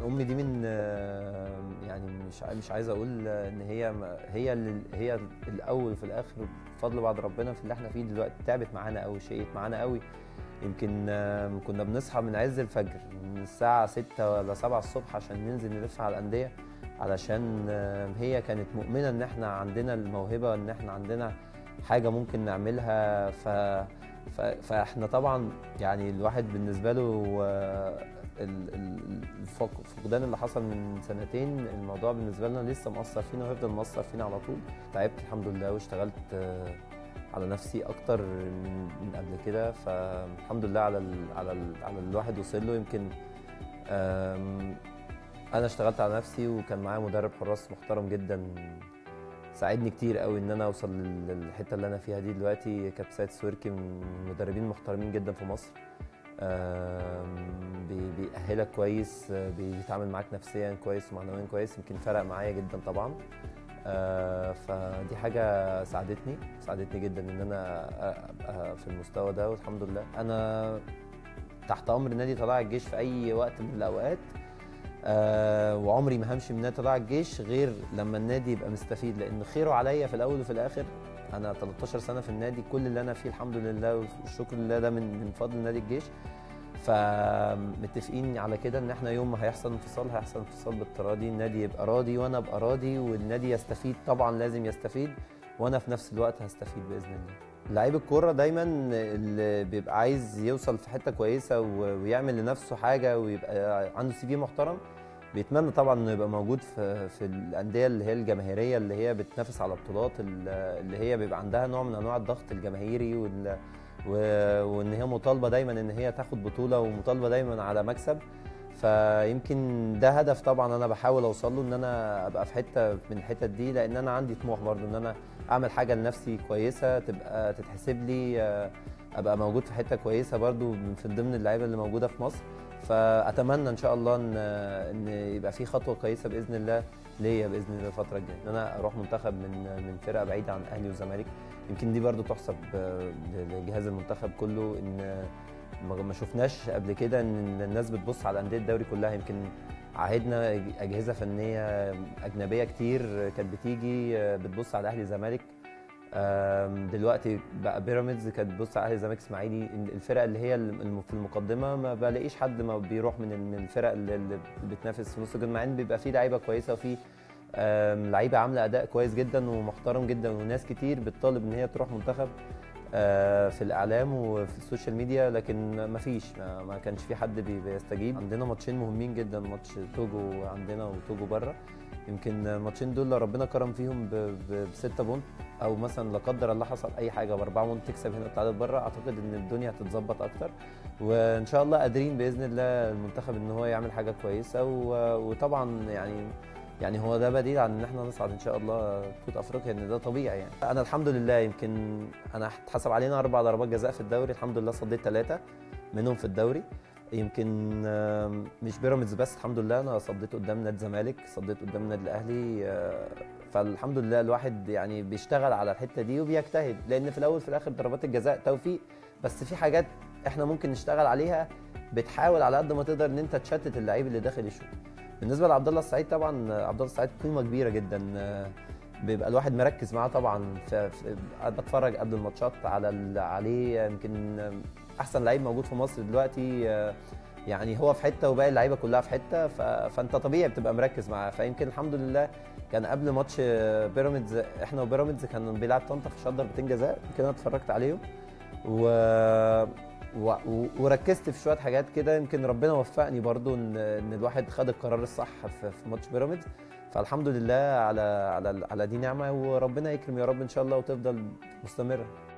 امي دي من آه، يعني مش ع- مش عايز اقول ان هي م- هي اللي هي الاول وفي الاخر بفضل بعد ربنا في اللي احنا فيه دلوقتي تعبت معانا قوي شقيت معانا قوي يمكن آه، كنا بنصحى من عز الفجر من الساعه 6 ولا 7 الصبح عشان ننزل نلف على الانديه علشان آه، هي كانت مؤمنه ان احنا عندنا الموهبه ان احنا عندنا حاجه ممكن نعملها ف ف- فاحنا طبعا يعني الواحد بالنسبه له آه، ال- ال- الفق- الفقدان اللي حصل من سنتين الموضوع بالنسبه لنا لسه مأثر فينا وهيفضل مأثر فينا على طول تعبت الحمد لله واشتغلت آه، على نفسي اكتر من من قبل كده فالحمد لله على ال على ال على اللي الواحد وصل له يمكن آم، انا اشتغلت على نفسي وكان معايا مدرب حراس محترم جدا ساعدني كتير قوي ان انا اوصل لل- للحته اللي انا فيها دي دلوقتي كابتن سيد السويركي من المدربين المحترمين جدا في مصر آم، بي- بيأهلك كويس آه، بيتعامل معاك نفسيا كويس ومعنويا كويس يمكن فرق معايا جدا طبعا آه، فدي حاجة ساعدتني ساعدتني جدا ان انا ابقى في المستوى ده والحمد لله انا تحت امر نادي طلائع الجيش في اي وقت من الاوقات آه وعمري ما همشي من نادي طلائع الجيش غير لما النادي يبقى مستفيد لان خيره عليا في الاول وفي الاخر انا 13 سنه في النادي كل اللي انا فيه الحمد لله والشكر لله ده من من فضل نادي الجيش فمتفقين على كده ان احنا يوم ما هيحصل انفصال هيحصل انفصال بالتراضي النادي يبقى راضي وانا ابقى راضي والنادي يستفيد طبعا لازم يستفيد وانا في نفس الوقت هستفيد باذن الله لعيب الكوره دايما اللي بيبقى عايز يوصل في حته كويسه و- ويعمل لنفسه حاجه ويبقى عنده سي في محترم بيتمنى طبعا انه يبقى موجود في في الانديه اللي هي الجماهيريه اللي هي بتنافس على بطولات ال- اللي هي بيبقى عندها نوع من انواع الضغط الجماهيري وال و- وان هي مطالبه دايما ان هي تاخد بطوله ومطالبه دايما على مكسب فيمكن ده هدف طبعا انا بحاول اوصل له ان انا ابقى في حته من الحتت دي لان انا عندي طموح برضو ان انا اعمل حاجه لنفسي كويسه تبقى تتحسب لي آه، ابقى موجود في حته كويسه برضو من في ضمن اللعيبه اللي موجوده في مصر فاتمنى ان شاء الله ان ان يبقى في خطوه كويسه باذن الله ليا باذن الله الفتره الجايه ان انا اروح منتخب من من فرقه بعيده عن اهلي والزمالك يمكن دي برضو تحسب آه، لجهاز المنتخب كله ان ما ما شفناش قبل كده ان الناس بتبص على انديه الدوري كلها يمكن عهدنا اجهزه فنيه اجنبيه كتير كانت بتيجي آه، بتبص على اهلي والزمالك آم، دلوقتي بقى بيراميدز كانت بتبص على اهلي الزمالك اسماعيلي إن الفرق اللي هي الم- في المقدمه ما بلاقيش حد ما بيروح من من الفرق اللي اللي بتنافس في نص الجدول مع ان بيبقى في لعيبه كويسه وفي آم، لعيبه عامله اداء كويس جدا ومحترم جدا وناس كتير بتطالب ان هي تروح منتخب آه، في الاعلام وفي السوشيال ميديا لكن ما فيش ما, ما كانش في حد بي- بيستجيب عندنا ماتشين مهمين جدا ماتش توجو عندنا وتوجو بره يمكن الماتشين دول لو ربنا كرم فيهم ب- ب- بستة بونت او مثلا لا قدر الله حصل اي حاجه باربعه بونت تكسب هنا وتعادل بره اعتقد ان الدنيا هتتظبط اكتر وان شاء الله قادرين باذن الله المنتخب ان هو يعمل حاجه كويسه و- وطبعا يعني يعني هو ده بديل عن ان احنا نصعد ان شاء الله بطوله افريقيا ان ده طبيعي يعني انا الحمد لله يمكن انا اتحسب علينا اربع ضربات جزاء في الدوري الحمد لله صديت ثلاثه منهم في الدوري يمكن آم، مش بيراميدز بس الحمد لله انا صديت قدام نادي الزمالك صديت قدام النادي الاهلي آه، فالحمد لله الواحد يعني بيشتغل على الحته دي وبيجتهد لان في الاول في الاخر ضربات الجزاء توفيق بس في حاجات احنا ممكن نشتغل عليها بتحاول على قد ما تقدر ان انت تشتت اللعيب اللي داخل يشوط بالنسبه لعبد الله السعيد طبعا آه، عبد الله السعيد قيمه كبيره جدا آه، بيبقى الواحد مركز معاه طبعا في في- قاعد بتفرج قبل الماتشات على ال- عليه يمكن آه، احسن لعيب موجود في مصر دلوقتي آه، يعني هو في حته وباقي اللعيبه كلها في حته ف... فانت طبيعي بتبقى مركز معاه فيمكن الحمد لله كان قبل ماتش آه، بيراميدز احنا وبيراميدز كان بيلعب طنطا في شهر ضربتين جزاء يمكن انا اتفرجت عليهم و... و... و- وركزت في شويه حاجات كده يمكن ربنا وفقني برضو ان ان الواحد خد القرار الصح في, في ماتش بيراميدز فالحمد لله على على على دي نعمه وربنا يكرم يا رب ان شاء الله وتفضل مستمره